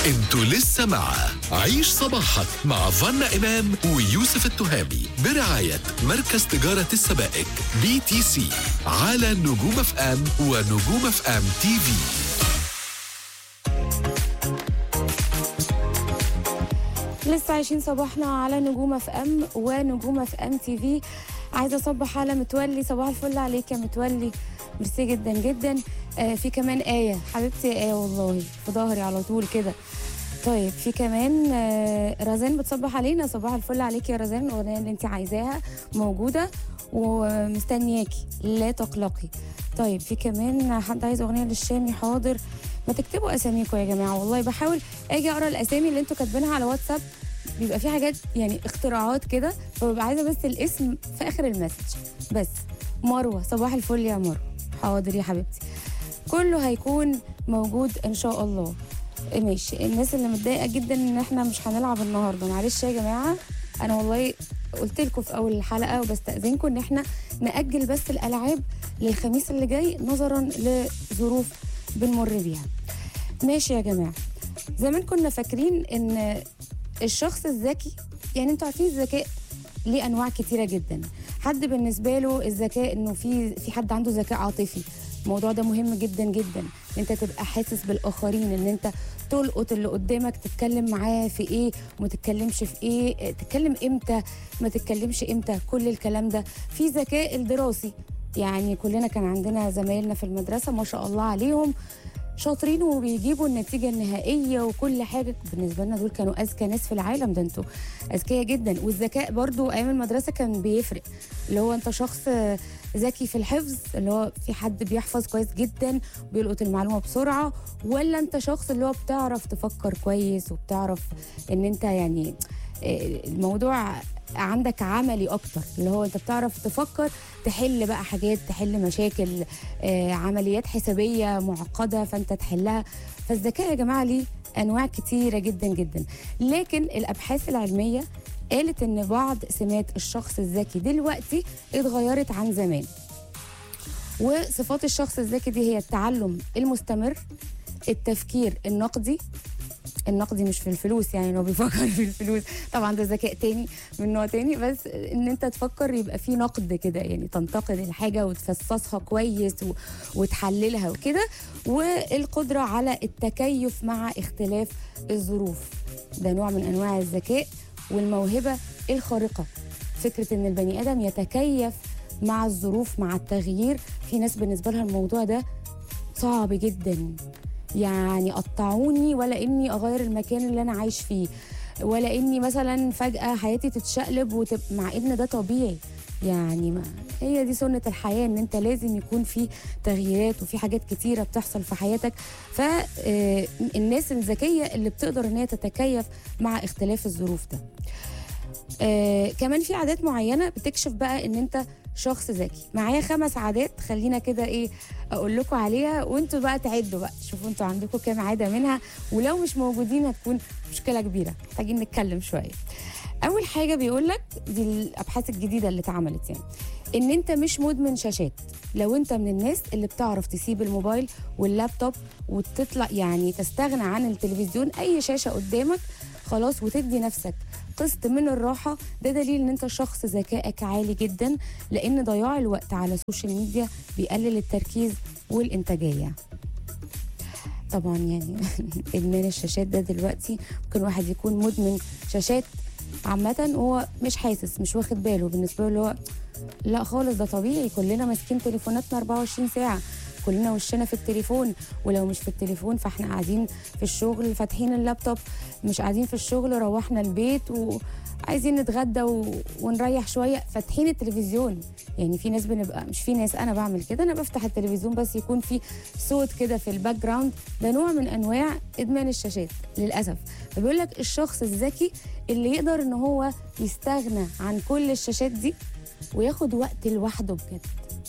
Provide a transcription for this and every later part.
انتوا لسه مع عيش صباحك مع فنا إمام ويوسف التهامي برعاية مركز تجارة السبائك بي تي سي على نجوم اف ام ونجوم اف ام تي في لسه عايشين صباحنا على نجوم اف ام ونجوم اف ام تي في عايزه اصبح على متولي صباح الفل عليك يا متولي ميرسي جدا جدا آه في كمان ايه حبيبتي يا ايه والله في ظهري على طول كده طيب في كمان آه رزان بتصبح علينا صباح الفل عليك يا رزان الاغنيه اللي انت عايزاها موجوده ومستنياكي لا تقلقي طيب في كمان حد عايز اغنيه للشامي حاضر ما تكتبوا اساميكم يا جماعه والله بحاول اجي اقرا الاسامي اللي انتوا كاتبينها على واتساب بيبقى في حاجات يعني اختراعات كده فببقى عايزه بس الاسم في اخر المسج بس مروه صباح الفل يا مروه حاضر يا حبيبتي كله هيكون موجود ان شاء الله إيه ماشي الناس اللي متضايقه جدا ان احنا مش هنلعب النهارده معلش يا جماعه انا والله قلت لكم في اول الحلقه وبستاذنكم ان احنا ناجل بس الالعاب للخميس اللي جاي نظرا لظروف بنمر بيها ماشي يا جماعه زمان كنا فاكرين ان الشخص الذكي يعني انتوا عارفين الذكاء ليه انواع كتيره جدا حد بالنسبه له الذكاء انه في في حد عنده ذكاء عاطفي الموضوع ده مهم جدا جدا ان انت تبقى حاسس بالاخرين ان انت تلقط اللي قدامك تتكلم معاه في ايه وما تتكلمش في ايه تتكلم امتى ما تتكلمش امتى كل الكلام ده في ذكاء الدراسي يعني كلنا كان عندنا زمايلنا في المدرسه ما شاء الله عليهم شاطرين وبيجيبوا النتيجه النهائيه وكل حاجه بالنسبه لنا دول كانوا اذكى ناس في العالم ده انتوا اذكياء جدا والذكاء برضو ايام المدرسه كان بيفرق اللي هو انت شخص ذكي في الحفظ اللي هو في حد بيحفظ كويس جدا بيلقط المعلومه بسرعه ولا انت شخص اللي هو بتعرف تفكر كويس وبتعرف ان انت يعني الموضوع عندك عملي اكتر اللي هو انت بتعرف تفكر تحل بقى حاجات تحل مشاكل آه، عمليات حسابيه معقده فانت تحلها فالذكاء يا جماعه ليه انواع كتيره جدا جدا لكن الابحاث العلميه قالت ان بعض سمات الشخص الذكي دلوقتي اتغيرت عن زمان وصفات الشخص الذكي دي هي التعلم المستمر التفكير النقدي النقدي مش في الفلوس يعني انه بيفكر في الفلوس طبعا ده ذكاء تاني من نوع تاني بس ان انت تفكر يبقى في نقد كده يعني تنتقد الحاجه وتفصصها كويس و... وتحللها وكده والقدره على التكيف مع اختلاف الظروف ده نوع من انواع الذكاء والموهبه الخارقه فكره ان البني ادم يتكيف مع الظروف مع التغيير في ناس بالنسبه لها الموضوع ده صعب جدا يعني قطعوني ولا اني اغير المكان اللي انا عايش فيه ولا اني مثلا فجاه حياتي تتشقلب وتبقى مع ان ده طبيعي يعني ما هي دي سنة الحياة ان انت لازم يكون في تغييرات وفي حاجات كتيرة بتحصل في حياتك فالناس الذكية اللي بتقدر ان هي تتكيف مع اختلاف الظروف ده آه كمان في عادات معينة بتكشف بقى ان انت شخص ذكي معايا خمس عادات خلينا كده ايه اقول لكم عليها وانتوا بقى تعدوا بقى شوفوا انتوا عندكم كام عاده منها ولو مش موجودين هتكون مشكله كبيره محتاجين نتكلم شويه اول حاجه بيقول لك دي الابحاث الجديده اللي اتعملت يعني ان انت مش مدمن شاشات لو انت من الناس اللي بتعرف تسيب الموبايل واللابتوب وتطلع يعني تستغنى عن التلفزيون اي شاشه قدامك خلاص وتدي نفسك قسط من الراحه ده دليل ان انت شخص ذكائك عالي جدا لان ضياع الوقت على السوشيال ميديا بيقلل التركيز والانتاجيه طبعا يعني ادمان الشاشات ده دلوقتي ممكن واحد يكون مدمن شاشات عامة وهو مش حاسس مش واخد باله بالنسبة له هو لا خالص ده طبيعي كلنا ماسكين تليفوناتنا 24 ساعة كلنا وشنا في التليفون ولو مش في التليفون فاحنا قاعدين في الشغل فاتحين اللابتوب مش قاعدين في الشغل روحنا البيت وعايزين نتغدى و... ونريح شويه فاتحين التلفزيون يعني في ناس بنبقى مش في ناس انا بعمل كده انا بفتح التلفزيون بس يكون في صوت كده في الباك جراوند ده نوع من انواع ادمان الشاشات للاسف فبيقول لك الشخص الذكي اللي يقدر ان هو يستغنى عن كل الشاشات دي وياخد وقت لوحده بجد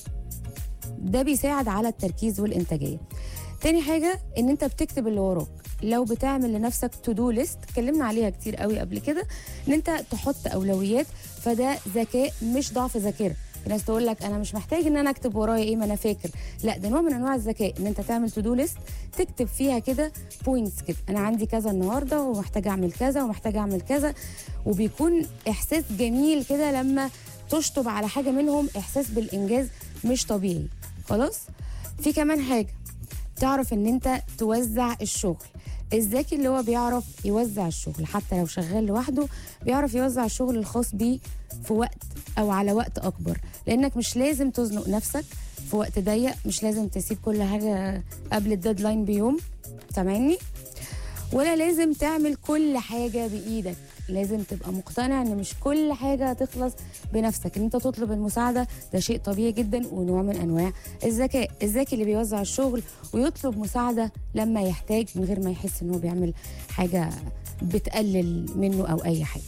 ده بيساعد على التركيز والانتاجيه تاني حاجه ان انت بتكتب اللي وراك لو بتعمل لنفسك تو دو ليست اتكلمنا عليها كتير قوي قبل كده ان انت تحط اولويات فده ذكاء مش ضعف ذاكره في ناس تقول لك انا مش محتاج ان انا اكتب ورايا ايه ما انا فاكر لا ده نوع من انواع الذكاء ان انت تعمل تو دو ليست تكتب فيها كده بوينتس كده انا عندي كذا النهارده ومحتاج اعمل كذا ومحتاج اعمل كذا وبيكون احساس جميل كده لما تشطب على حاجه منهم احساس بالانجاز مش طبيعي خلاص في كمان حاجه تعرف ان انت توزع الشغل الذكي اللي هو بيعرف يوزع الشغل حتى لو شغال لوحده بيعرف يوزع الشغل الخاص بيه في وقت او على وقت اكبر لانك مش لازم تزنق نفسك في وقت ضيق مش لازم تسيب كل حاجه قبل الديدلاين بيوم سامعني ولا لازم تعمل كل حاجه بايدك لازم تبقى مقتنع ان مش كل حاجه هتخلص بنفسك ان انت تطلب المساعده ده شيء طبيعي جدا ونوع من انواع الذكاء الذكي اللي بيوزع الشغل ويطلب مساعده لما يحتاج من غير ما يحس انه بيعمل حاجه بتقلل منه او اي حاجه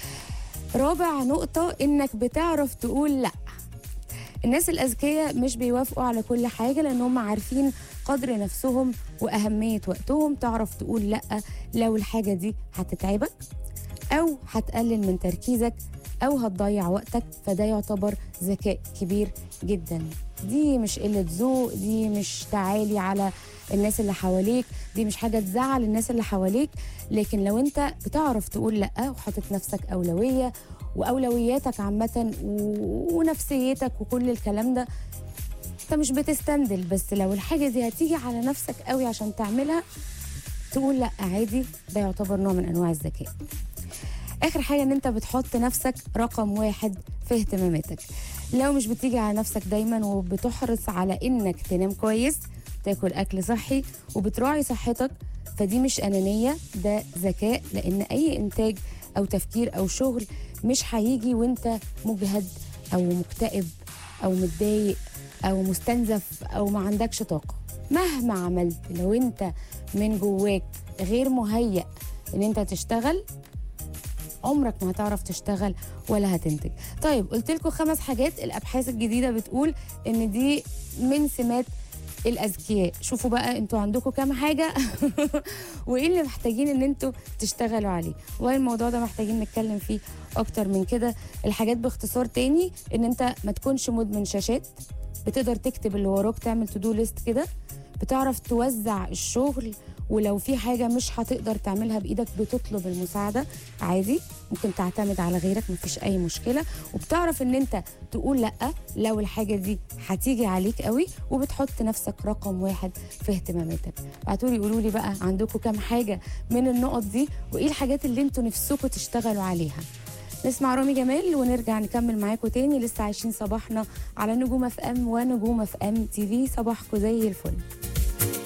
رابع نقطه انك بتعرف تقول لا الناس الأذكياء مش بيوافقوا على كل حاجة لأن هم عارفين قدر نفسهم وأهمية وقتهم تعرف تقول لأ لو الحاجة دي هتتعبك أو هتقلل من تركيزك أو هتضيع وقتك فده يعتبر ذكاء كبير جدا دي مش قلة ذوق دي مش تعالي على الناس اللي حواليك دي مش حاجة تزعل الناس اللي حواليك لكن لو انت بتعرف تقول لأ وحاطط نفسك أولوية واولوياتك عامه و- ونفسيتك وكل الكلام ده انت مش بتستندل بس لو الحاجه دي هتيجي على نفسك قوي عشان تعملها تقول لا عادي ده يعتبر نوع من انواع الذكاء اخر حاجه ان انت بتحط نفسك رقم واحد في اهتماماتك لو مش بتيجي على نفسك دايما وبتحرص على انك تنام كويس تاكل اكل صحي وبتراعي صحتك فدي مش انانيه ده ذكاء لان اي انتاج او تفكير او شغل مش هيجي وانت مجهد او مكتئب او متضايق او مستنزف او ما عندكش طاقه مهما عملت لو انت من جواك غير مهيأ ان انت تشتغل عمرك ما هتعرف تشتغل ولا هتنتج طيب قلت لكم خمس حاجات الابحاث الجديده بتقول ان دي من سمات الاذكياء شوفوا بقى انتوا عندكم كام حاجه وايه اللي محتاجين ان انتوا تشتغلوا عليه والله الموضوع ده محتاجين نتكلم فيه اكتر من كده الحاجات باختصار تاني ان انت ما تكونش مدمن شاشات بتقدر تكتب اللي وراك تعمل تو دو ليست كده بتعرف توزع الشغل ولو في حاجه مش هتقدر تعملها بايدك بتطلب المساعده عادي ممكن تعتمد على غيرك مفيش اي مشكله وبتعرف ان انت تقول لا لو الحاجه دي هتيجي عليك قوي وبتحط نفسك رقم واحد في اهتماماتك بعتولي قولوا لي بقى عندكم كام حاجه من النقط دي وايه الحاجات اللي انتوا نفسكم تشتغلوا عليها نسمع رامي جمال ونرجع نكمل معاكم تاني لسه عايشين صباحنا على نجوم اف ام ونجوم اف ام تي في صباحكم زي الفل